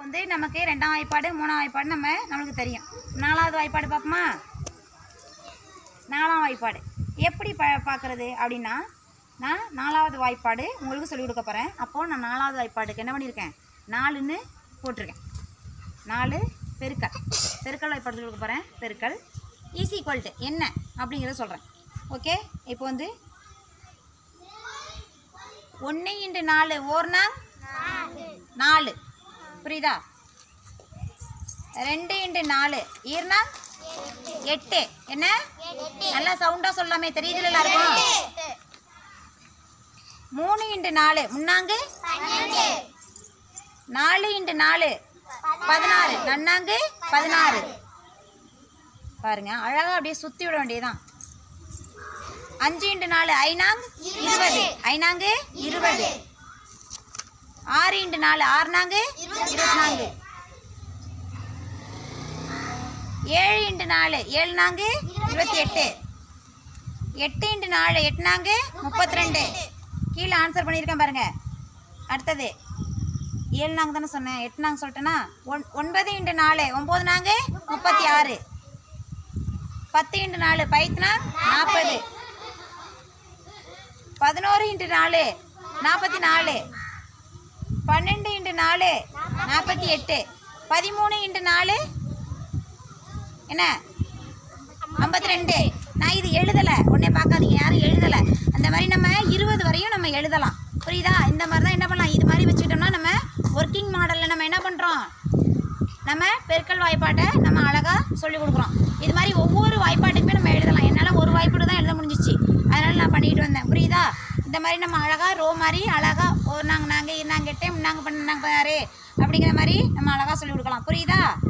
வந்து நமக்கு ரெண்டாம் வாய்ப்பாடு மூணாம் வாய்ப்பாடு நம்ம நம்மளுக்கு தெரியும் நாலாவது வாய்ப்பாடு பார்ப்போமா நாலாம் வாய்ப்பாடு எப்படி ப பார்க்குறது அப்படின்னா நான் நாலாவது வாய்ப்பாடு உங்களுக்கு சொல்லிக் கொடுக்க போகிறேன் அப்போது நான் நாலாவது வாய்ப்பாடுக்கு என்ன பண்ணியிருக்கேன் நாலுன்னு போட்டிருக்கேன் நாலு பெருக்கல் பெருக்கல் வாய்ப்பாடு சொல்லிக் கொடுக்க போகிறேன் பெருக்கல் ஈஸி ஈக்குவல்ட்டு என்ன அப்படிங்கிறத சொல்கிறேன் ஓகே இப்போ வந்து ஒன்று இன்ட்டு நாலு ஓர்னா நாலு புரியுதா ரெண்டு இன்ட்டு நாலு ஈர்னா எட்டு என்ன நல்லா சவுண்டாக சொல்லாமே தெரியுதுல எல்லாருக்கும் மூணு இன்ட்டு நாலு முன்னாங்கு நாலு இன்ட்டு நாலு பதினாறு நன்னாங்கு பதினாறு பாருங்க அழகா அப்படியே சுற்றி விட வேண்டியதுதான் அஞ்சு இன்ட்டு நாலு ஐநாங் இருபது ஐநாங்கு இருபது ஆறு இன்ட்டு நாலு ஆறுனாங்கு இருபத்தி நான்கு ஏழு இன்ட்டு நாலு ஏழு நான்கு இருபத்தி எட்டு எட்டு இன்ட்டு நாலு எட்டு நான்கு முப்பத்தி ரெண்டு கீழே ஆன்சர் பண்ணியிருக்கேன் பாருங்க அடுத்தது ஏழு நாங்க தானே சொன்னேன் எட்டு நாங்க சொல்லிட்டேன்னா ஒன் ஒன்பது இன்ட்டு நாலு ஒம்பது நாங்க முப்பத்தி ஆறு பத்து இன்ட்டு நாலு பைத்துனா நாற்பது பதினோரு இன்ட்டு நாலு நாற்பத்தி நாலு பன்னெண்டு இன்ட்டு நாலு நாற்பத்தி எட்டு பதிமூணு இன்ட்டு நாலு என்ன ஐம்பத்தி ரெண்டு நான் இது எழுதலை உடனே பார்க்காதீங்க யாரும் எழுதலை அந்த மாதிரி நம்ம இருபது வரையும் நம்ம எழுதலாம் புரியுதா இந்த மாதிரி தான் என்ன பண்ணலாம் இது மாதிரி வச்சுக்கிட்டோம்னா நம்ம ஒர்க்கிங் மாடலில் நம்ம என்ன பண்ணுறோம் நம்ம பெருக்கல் வாய்ப்பாட்டை நம்ம அழகாக சொல்லி கொடுக்குறோம் இது மாதிரி ஒவ்வொரு வாய்ப்பாட்டுக்குமே நம்ம எழுதலாம் என்னால் ஒரு வாய்ப்பாடு தான் எழுத முடிஞ்சிச்சு அதனால் நான் பண்ணிட்டு வந்தேன் புரியுதா இந்த மாதிரி நம்ம அழகாக ரோ மாதிரி அழகாக ஒரு நாங்கள் நாங்கள் நாங்கள் எட்டே நாங்கள் பண்ண நாங்கள் பதினாறு அப்படிங்கிற மாதிரி நம்ம அழகாக சொல்லி கொடுக்கலாம் புரியுதா